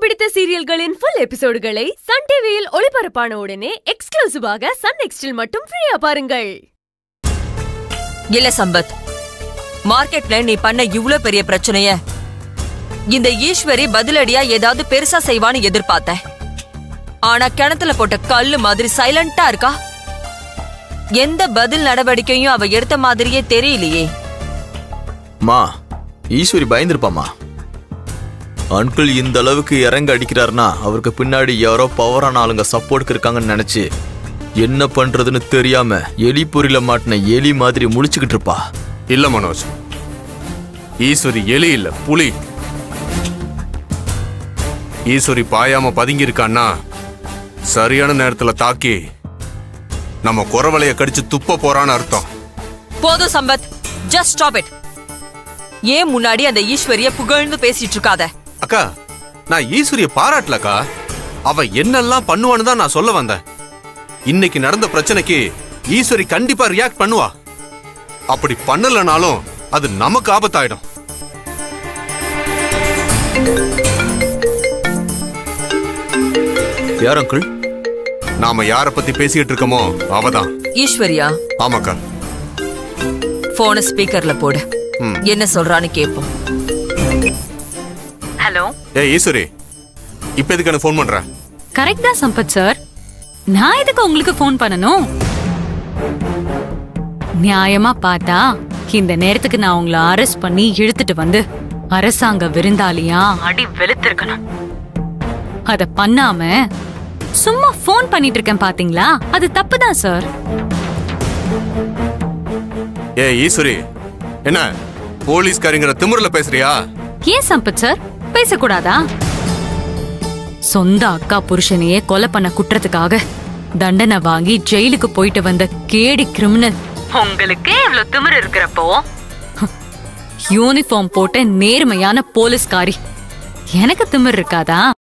பிடித்த சீரியல்களின் full எபிசோடுகளை Sun டிவியில் ஒளிபரப்பான உடனே எக்ஸ்க்ளூசிவாக சன் நெக்ஸ்டில் மட்டும் ஃப்ரீயா பாருங்கள் இல்ல சம்பத் மார்க்கெட்ல நீ பண்ண இவ்ளோ பெரிய பிரச்சனைய இந்த ஈஸ்வரி பதிலடியா ஏதாவது பெருசா செய்வான்னு எதிர்பார்த்தேன் ஆனா கிணத்துல போட்ட கல்லு மாதிரி சைலண்டா இருக்கா எந்த பதில் நடவடிக்கையும் அவ எடுத்த மாதிரியே தெரியலையே மா ஈஸ்வரி பயந்துருப்பாமா அங்கிள் இந்த அளவுக்கு இறங்க அடிக்கிறாருன்னா அவருக்கு பின்னாடி யாரோ பவரான ஆளுங்க சப்போர்ட்டுக்கு இருக்காங்கன்னு நினைச்சு என்ன பண்றதுன்னு தெரியாம எலி பொறியில மாட்டின எலி மாதிரி முழிச்சுக்கிட்டு இருப்பா இல்ல மனோஜ் ஈஸ்வரி எலி இல்ல புலி ஈஸ்வரி பாயாம பதுங்கி இருக்கான்னா சரியான நேரத்துல தாக்கி நம்ம குறவலைய கடிச்சு துப்ப போறான்னு அர்த்தம் போதும் சம்பத் ஜஸ்ட் ஸ்டாப் இட் ஏன் முன்னாடி அந்த ஈஸ்வரிய புகழ்ந்து பேசிட்டு இருக்காத அக்கா நான் ஈஸ்வரிய பாராட்டலக்கா அவ என்னெல்லாம் பண்ணுவான்னு தான் நான் சொல்ல வந்தேன் இன்னைக்கு நடந்த பிரச்சனைக்கு ஈஸ்வரி கண்டிப்பா ரியாக்ட் பண்ணுவா அப்படி பண்ணலனாலும் அது நமக்கு ஆபத்தாயிடும் யார் அங்கிள் நாம யார பத்தி பேசிட்டு இருக்கோமோ அவதான் ஈஸ்வரியா ஆமாக்கா போன ஸ்பீக்கர்ல போடு ம். என்ன சொல்றான்னு கேப்போம் ஹலோ ஏ ஈஸ்வரி இப்ப எதுக்கு எனக்கு ஃபோன் பண்ற கரெக்ட் தான் சம்பத் சார் நான் எதுக்கு உங்களுக்கு ஃபோன் பண்ணணும் நியாயமா பார்த்தா இந்த நேரத்துக்கு நான் உங்களை அரெஸ்ட் பண்ணி இழுத்துட்டு வந்து அரசாங்க விருந்தாளியா அடி வெளுத்திருக்கணும் அத பண்ணாம சும்மா ஃபோன் பண்ணிட்டு இருக்கேன் பாத்தீங்களா அது தப்பு தான் சார் ஏ ஈஸ்வரி என்ன போலீஸ்காரிங்கிற திமிர்ல பேசுறியா ஏன் சம்பத் சார் பேசக்கூடாதா சொந்த அக்கா புருஷனையே கொலை பண்ண குற்றத்துக்காக தண்டனை வாங்கி ஜெயிலுக்கு போயிட்டு வந்த கேடி கிரிமினல் உங்களுக்கே இவ்ளோ திமிரு இருக்கிறப்போ யூனிஃபார்ம் போட்ட நேர்மையான போலீஸ்காரி எனக்கு திமிர் இருக்காதா